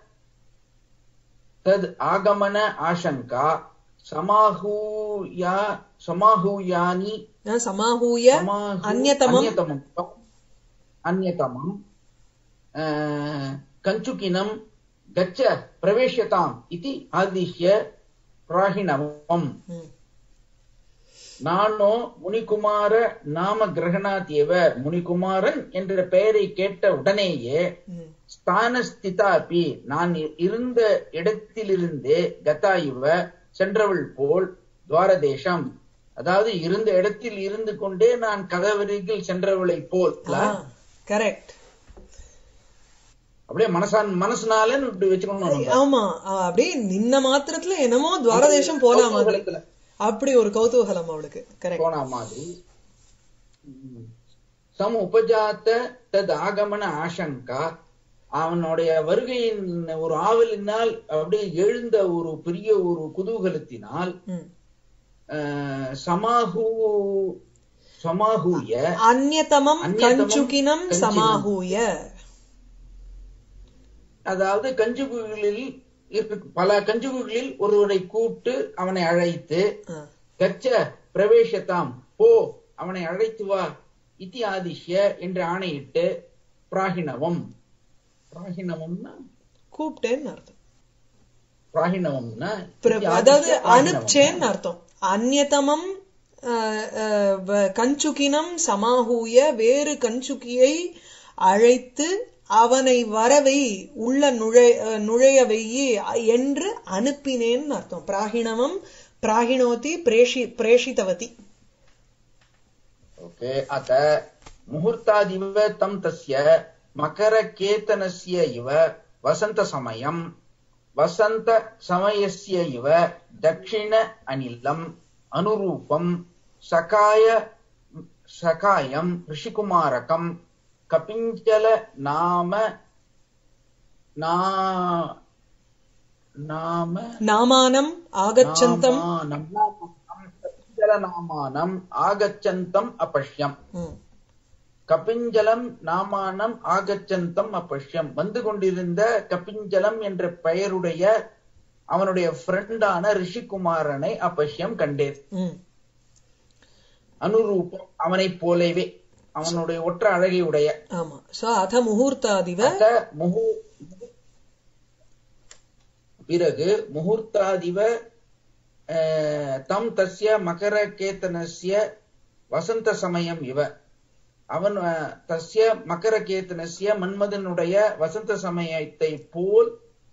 तद् आगमन आशङ्का समाहूया समाहूयानि ஆ, சமாஹூய समाहू- அந்யதமம் अन्यतमम् अन्यतमम् अ, कञ्चुकिनं गच्छ प्रवेश्यताम् इति आदिश्य பிராகிணவம் ம். நானோ முனிகுமார நாம கிரகணாத்தியவ முனிகுமாரன் என்ற பெயரை கேட்ட உடனேயே ம். ஸ்தானஸ்திதாபி நான் இ- இருந்த இடத்திலிருந்தே கதா இவ சென்றவள் போல் துவாரதேசம் அதாவது இருந்த இடத்தில் இருந்து கொண்டே நான் கதவருகில் சென்றவளை போல் ஆ கரெக்ட் அப்படியே மனசான் மனசுனால இப்படி வச்சுக்கணும் நம்ம. ஆமா ஆ, அப்படியே நின்ன மாத்திரத்துல என்னமோ துவாரதேசம் போலாம் மாதிரி கௌதூகலத்துல அப்படி ஒரு கௌதூகலம் அவளுக்கு கரெக்ட் போன மாதிரி ம். சம் உபஜாத்த தத் ஆகமன ஆசங்கா அவனுடைய வருகையின் ஒரு ஆவலினால் அப்படியே எழுந்த ஒரு பெரிய ஒரு குதூகலத்தினால் ம். அஹ், சமாஹூ சமாஹூய அந்யதமம் அந்யதமம் கஞ்சுகினம் கஞ்சினம். சமாஹூய அதாவது கஞ்சுகுகளில் இருக்க- பல கஞ்சுகுகளில் ஒருவரை கூப்பிட்டு அவனை அழைத்து ஆ, கச்ச பிரவேசத்தாம் போ அவனை அழைத்து வா இத்தி ஆதிஷ்ய என்று ஆணையிட்டு பிராகிணவம் பிராகிணவம்னா கூப்பிட்டேன்னு அர்த்தம் பிராகிணவம்னா பிர- இத்தி அதாவது ஆதிஷ்ய பிராகிணவம். அனுப்சேன்னு அர்த்தம் அந்யதமம் ஆ, ஆ, வ- கஞ்சுகினம் சமாஹூய வேறு கஞ்சுகியை அழைத்து அவனை வரவை உள்ள நுழை ஆ, நுழைய வெய்யி என்று அனுப்பினேன்னு அர்த்தம் பிராகிணவம் பிராகிணோதி பிரேஷி பிரேஷிதவதி ओके अत मुहूर्तादिव तं तस्य मकरकेतनस्य इव वसन्तसमयम् वसन्तसमयस्य इव दक्षिण अनिलम् अनुरूपम् सकाय सकायम् ऋषिकुमारकम् कपिञ्जल नाम ना नाम நாமானம் ஆகச்சந்தம் नामानम् कपिञ्जलनामानम् आगच्छन्तम् अपश्यम् ம், கபிஞ்சலம் நாமானம் ஆகச்சந்தம் அப்பஷ்யம் வந்து கொண்டிருந்த கபிஞ்சலம் என்ற பெயருடைய அவனுடைய ஃப்ரெண்டான ரிஷிகுமாரனை அப்பஷ்யம் கண்டேன் ம். அனுரூபம் அவனைப் போலவே அவனுடைய ஒற்ற அழகை உடைய ஆமா சோ அத முகூர்த்தாதிவ அத முகு பிறகு முகூர்த்தாதிவ அஹ், தம் தஸ்ய மகர கேத்தனஸ்ய வசந்த சமயம் இவ அவன் அஹ், தஸ்ய மகர கேத்தனஸ்ய மன்மதனுடைய வசந்த சமயத்தை போல்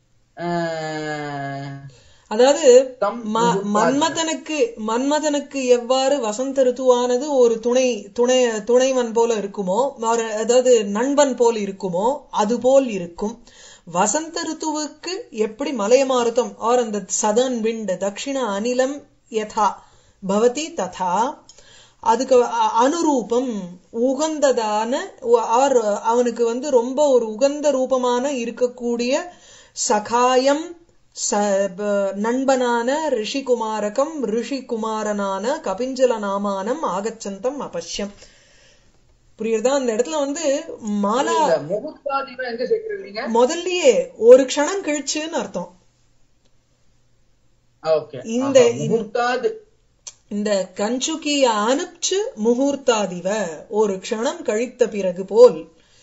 அஹ், அதாவது தம் ம- முகூர்த்தாதிவ. மன்மதனுக்கு மன்மதனுக்கு எவ்வாறு வசந்த ருத்துவானது ஒரு துணை துணை துணைவன் போல இருக்குமோ ஒரு அதாவது நண்பன் போல் இருக்குமோ அது போல் இருக்கும் வசந்த ருத்துவுக்கு எப்படி மலையமாருத்தம் ஆர் அந்த சதர்ன் விண்ட் தக்ஷிண அனிலம் யதா பவதி ததா அதுக்கு அ- அனுரூபம் உகந்ததான ஆர் அவனுக்கு வந்து ரொம்ப ஒரு உகந்த ரூபமான இருக்கக்கூடிய சகாயம் ச- ப- நண்பனான ரிஷிகுமாரகம் ரிஷிகுமாரனான கபிஞ்சல நாமானம் ஆகச்சந்தம் அபஷ்யம் புரியுறதா அந்த இடத்துல வந்து மாலா இல்ல, முகூர்த்தாதிவ எங்க சேர்க்கிறீங்க முதல்லயே ஒரு க்ஷணம் கழிச்சுன்னு அர்த்தம் ஓகே இந்த- முகூர்த்தாது இந்த கஞ்சுகிய அனுப்பிச்சு முகூர்த்தாதிவ ஒரு க்ஷணம் கழித்த பிறகு போல்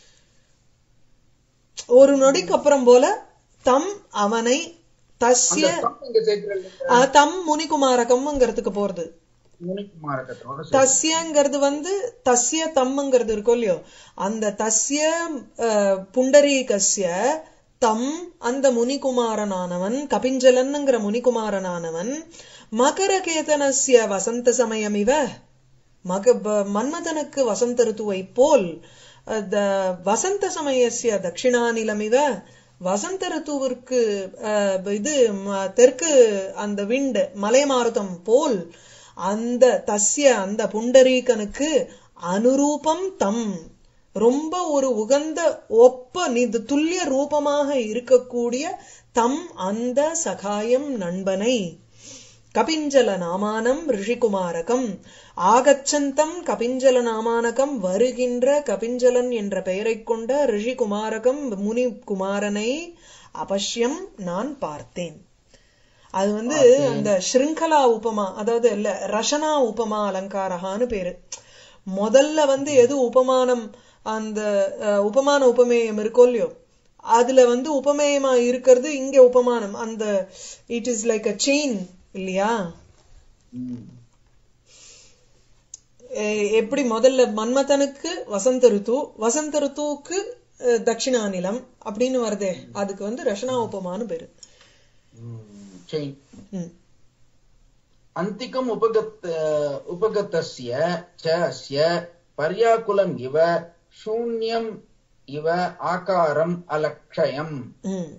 ஒரு நொடிக்கு அப்புறம் போல தம் அவனை தஸ்ய அந்த தம் எங்க சேர்க்கிறீங்க ஆ, தம் முனிகுமாரகம்ங்கிறதுக்கு போறது முனிக்குமாரகத்தோட சேர்க்கிறீங்க. தஸ்யங்கிறது வந்து தஸ்ய தம்ங்கிறது இருக்கும் இல்லையோ அந்த தஸ்ய அஹ், புண்டரீகஸ்ய தம் அந்த முனிகுமாரனானவன் கபிஞ்சலன்ங்கிற முனிகுமாரனானவன் மகரகேதனஸ்ய வசந்த சமயம் இவ மக ப- மன்மதனுக்கு வசந்த ருத்துவை போல் அஹ், த- வசந்த சமயசிய தட்சிணாநிலமிவ வசந்த ருத்துவிற்கு அஹ், இது ம- தெற்கு அந்த விண்ட் மலைமாருதம் போல் அந்த தஸ்ய அந்த புண்டரீகனுக்கு அனுரூபம் தம் ரொம்ப ஒரு உகந்த ஒப்ப நிது துல்லிய ரூபமாக இருக்கக்கூடிய தம் அந்த சகாயம் நண்பனை கபிஞ்சல நாமானம் ரிஷிகுமாரகம் ஆகச்சந்தம் கபிஞ்சல நாமானகம் வருகின்ற கபிஞ்சலன் என்ற பெயரைக் கொண்ட ரிஷிகுமாரகம் முனி குமாரனை அவசியம் நான் பார்த்தேன் அது வந்து அந்த ஸ்ருங்கலா உபமா அதாவது இல்ல ரசனா உபமா அலங்காரகான்னு பேரு முதல்ல வந்து எது உபமானம் அந்த அஹ், உபமான உபமேயம் இருக்கோ இல்லையோ அதுல வந்து உபமேயமா இருக்கிறது இங்க உபமானம் அந்த it is like a chain இல்லையா ம். எ- எப்படி முதல்ல மன்மதனுக்கு வசந்த ருத்து வசந்த ருத்துவுக்கு அஹ், தட்சிணாநிலம் அப்படின்னு வருதே அதுக்கு வந்து ரஷனா உபமான்னு பேரு ம். செயின் ம். अन्तिकम् उपगत उपगतस्य च अस्य पर्याकुलम् इव शून्यम् इव आकारम् अलक्षयम् ம்.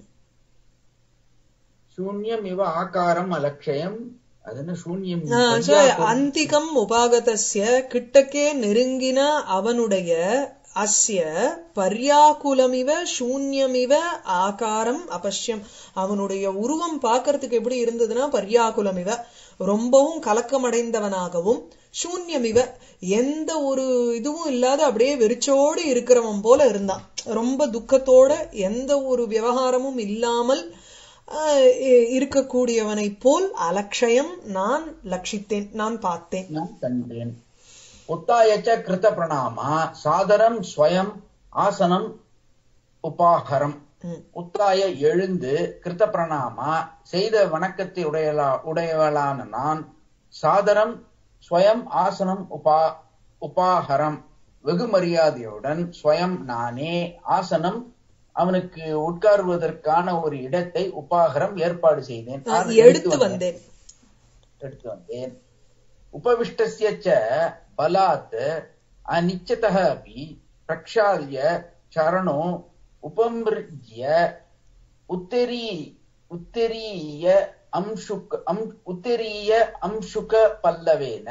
शून्यम् इव आकारम् अलक्षयम् ಅದನ್ನ ಶೂನ್ಯಂ ஆ, so, அந்திகம் உபாகதஸ்ய கிட்டக்கே நெருங்கின அவனுடைய அஸ்ய பர்யாக்குலமிவ சூன்யமிவ ஆகாரம் அபஷ்யம் அவனுடைய உருவம் பார்க்கறதுக்கு எப்படி இருந்ததுன்னா பர்யாக்குலமிவ ரொம்பவும் கலக்கமடைந்தவனாகவும் சூன்யமிவ எந்த ஒரு இதுவும் இல்லாத அப்படியே வெறிச்சோடு இருக்கிறவன் போல இருந்தான் ரொம்ப துக்கத்தோட எந்த ஒரு விவகாரமும் இல்லாமல் ஆஹ், இ- இருக்கக்கூடியவனைப் போல் அலட்சயம் நான் லட்சித்தேன் நான் பார்த்தேன் நான் கண்டேன் உத்தாய ச கிருத பிரணாமா சாதரம் ஸ்வயம் ஆசனம் உபாகரம் ம். உத்தாய எழுந்து கிருத பிரணாமா செய்த வணக்கத்தை உடையலா உடையவளான நான் சாதரம் ஸ்வயம் ஆசனம் உபா உபாகரம் வெகு மரியாதையுடன் ஸ்வயம் நானே ஆசனம் அவனுக்கு உட்காருவதற்கான ஒரு இடத்தை உபாகரம் ஏற்பாடு செய்தேன் நான் நான் எடுத்து வந்தேன் எடுத்து வந்தேன் उपविष्टस्य च बलात् अनिश्चितः अपि प्रक्षाल्य चरणो उपमृज्य उत्तरी उत्तरीय अंशुक अं, उत्तरीय अंशुक पल्लवेन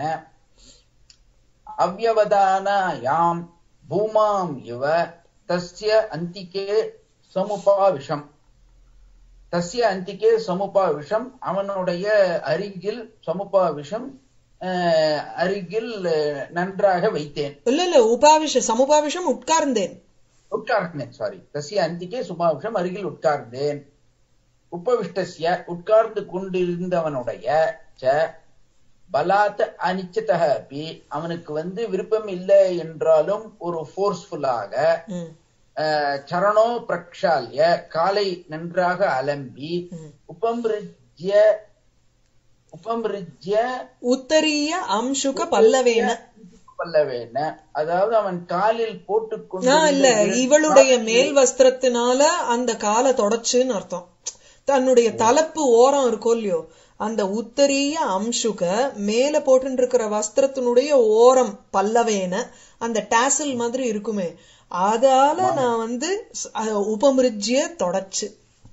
अव्यवधानायां भूमाम् इव तस्य अन्तिके समुपाविशम् தஸ்ய அந்திக்கே சமுபாவிஷம் அவனுடைய அருகில் சமுபாவிஷம் அஹ், அருகில் அஹ், நன்றாக வைத்தேன் இல்ல இல்ல உபாவிஷ சமுபாவிஷம் உட்கார்ந்தேன் உட்கார்ந்தேன் சாரி தஸ்ய அந்திக்கே சுபாவிஷம் அருகில் உட்கார்ந்தேன் உபவிஷ்டஸ்ய உட்கார்ந்து கொண்டிருந்தவனுடைய ச பலாத் அனிச்சதக அப்பி அவனுக்கு வந்து விருப்பம் இல்லை என்றாலும் ஒரு ஃபோர்ஸ்ஃபுல்லாக ம், சரணோ பிரக்ஷால்ய காலை நன்றாக அலம்பி ம். உபமிருஜ்ய உபமிருஜ்ய உத்தரிய அம்சுக பல்லவேன பல்லவேன அதாவது அவன் காலில் போட்டுக்கொண்டு ஆ, இல்ல இவளுடைய மேல் வஸ்திரத்தினால அந்த காலை தொடச்சுன்னு அர்த்தம் தன்னுடைய தலப்பு ஓரம் இருக்கோ இல்லையோ அந்த உத்தரிய அம்சுக மேல போட்டு இருக்கிற வஸ்திரத்தினுடைய ஓரம் பல்லவேன அந்த டாசல் மாதிரி இருக்குமே அதால நான் வந்து ஸ்- அஹ், உபமிருஜ்ய தொடச்சு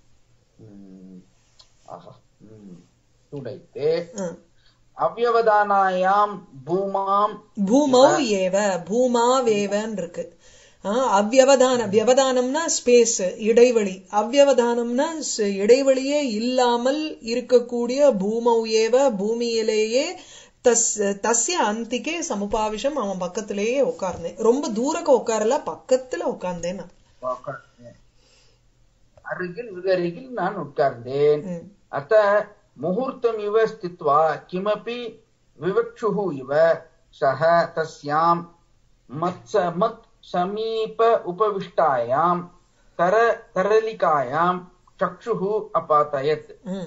ம், ஆஹா, ம், துடைத்து ஆ. அவ்வவதானாயாம் பூமாம் பூமௌ ஏவ பூமாவேவன் இருக்கு ஆ, அவ்யவதான வியவதானம்னா ஸ்பேஸ் இடைவெளி அவ்யவதானம்னா ஸ்- இடைவெளியே இல்லாமல் இருக்கக்கூடிய பூமௌ ஏவ பூமியிலேயே தஸ் தஸ்ய அந்திக்கே சமுபாவிஷம் அவன் பக்கத்திலேயே உட்கார்ந்தேன் ரொம்ப தூரக்க உட்காரல பக்கத்துல உட்கார்ந்தேன் நான். உட்கார்ந்தேன். அருகில் வெகு அருகில் நான் உட்கார்ந்தேன் ம். अत मुहूर्तमिव स्थित्वा किमपि विवक्षुः इव सः तस्यां मत्स मत् समीप उपविष्टायां तर तरलिकायां चक्षुः अपातयत् ம்.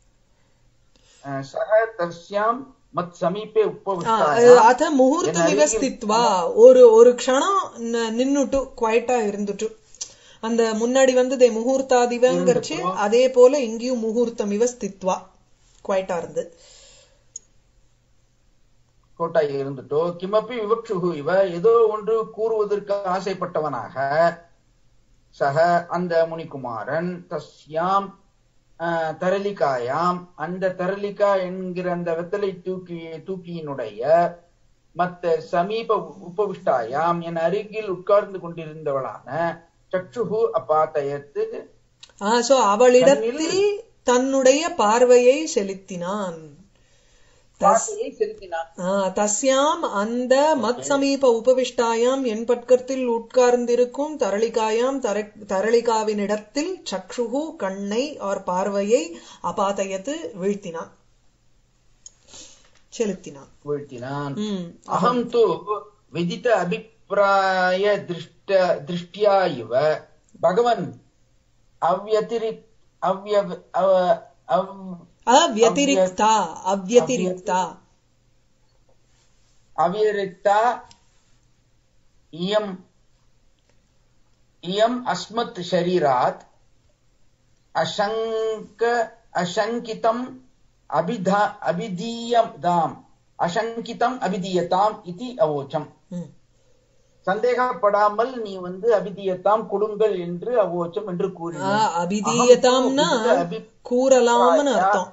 अ, सः तस्यां मत् समीपे ஆ, उपविष्टायां அத முகூர்த்தமிவ ஸ்தித்வா ஒரு ஒரு க்ஷணம் ந- நின்னுட்டு குவைட்டா இருந்துட்டு அந்த முன்னாடி வந்து முகூர்த்தாதிவங்கரிச்சு அதே போல இங்கேயும் முகூர்த்தமிவ ஸ்தித்வா குவைட்டா இருந்து கோட்டாய் இருந்துட்டோ கிமப்பி விவக்ஷுகு இவ ஏதோ ஒன்று கூறுவதற்கு ஆசைப்பட்டவனாக சக அந்த முனிகுமாரன் தஸ்யாம் அஹ், தரலிகாயாம் அந்த தரலிகா என்கிற அந்த வெத்தலை தூக்கி தூக்கியினுடைய மத்த சமீப உபவிஷ்டாயாம் என் அருகில் உட்கார்ந்து கொண்டிருந்தவளான சக்ஷுகு அபாத்தயத்து ஆ சோ அவளிடத்தில் தன்னுடைய பார்வையை செலுத்தினான் பார்வையை செலுத்தினான் ஆ, தஸ்யாம் அந்த மத் சமீப உபவிஷ்டாயாம் என் பட்கத்தில் உட்கார்ந்திருக்கும் தரளிகாயாம் தர- தரளிகாவினிடத்தில் சக்ஷுகு கண்ணை ஆர் பார்வையை அபாதயத்து வீழ்த்தினான் செலுத்தினான் வீழ்த்தினான் ம் अहं तु विदित अभिप्राय दृष्ट दृष्ट्या इव भगवन् अव्यतिरि अव्य अव- अव- அவ்யதிரிக்தா அவ்யதிரிக்தா अविरिक्ता इयम् इयम् अस्मत् शरीरात् अशङ्क अशङ्कितम् अभिधा अभिधीयताम् अशङ्कितम् अभिधीयताम् इति अवोचम् ம். சந்தேகப்படாமல் நீ வந்து அபிதியத்தாம் கொடுங்கள் என்று அவோச்சம் என்று ஆ, கூறினார் அபிதீயதாம்னா கூறலாம்னு அர்த்தம்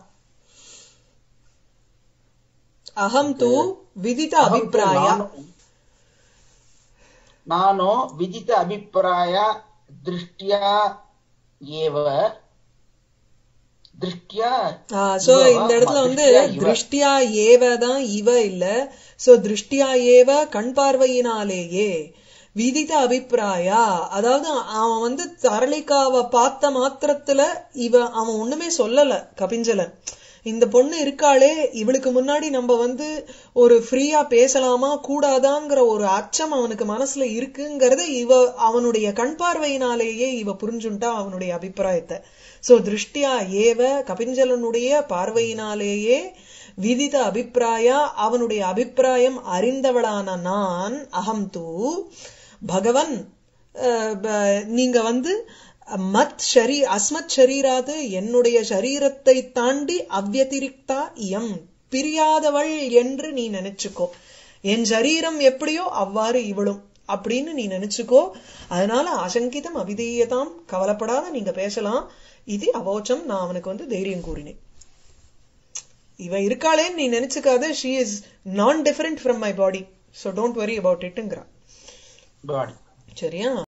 அகம் தூ விதித அபிப்பிராய நானோ விதித்த அபிப்பிராய திருஷ்டியா ஏவ திருஷ்டியா சோ இவவா? இந்த இடத்துல ஆமா, வந்து திருஷ்டியா இவ. திருஷ்டியா ஏவ தான் இவ இல்ல சோ திருஷ்டியா ஏவ கண் பார்வையினாலேயே விதித்த அபிப்பிராயா அதாவது அவன் வந்து தரளிக்காவ பார்த்த மாத்திரத்துல இவ அவன் ஒண்ணுமே சொல்லல கபிஞ்சலன் இந்த பொண்ணு இருக்காளே இவளுக்கு முன்னாடி நம்ம வந்து ஒரு ஃப்ரீயா பேசலாமா கூடாதாங்கிற ஒரு அச்சம் அவனுக்கு மனசுல இருக்குங்கிறத இவ அவனுடைய கண் பார்வையினாலேயே இவ புரிஞ்சுண்டா அவனுடைய அபிப்பிராயத்தை சோ திருஷ்டியா ஏவ கபிஞ்சலனுடைய பார்வையினாலேயே விதித அபிப்பிராயா அவனுடைய அபிப்பிராயம் அறிந்தவளான நான் அகம் தூ பகவன் அஹ், ப- நீங்க வந்து மத் ஷரீ அஸ்மத் ஷரீராது என்னுடைய சரீரத்தை தாண்டி அவ்யதிரிக்தா இயம் பிரியாதவள் என்று நீ நினைச்சுக்கோ என் சரீரம் எப்படியோ அவ்வாறு இவளும் அப்படின்னு நீ நினைச்சுக்கோ அதனால அசங்கிதம் அபிதீயதாம் கவலைப்படாத நீங்க பேசலாம் இது அவோச்சம் நான் அவனுக்கு வந்து தைரியம் கூறினேன் இவ இருக்காளேன்னு நீ நினைச்சுக்காத she is not different from my body so don't worry about இட்டுங்கிறா பாடி சரியா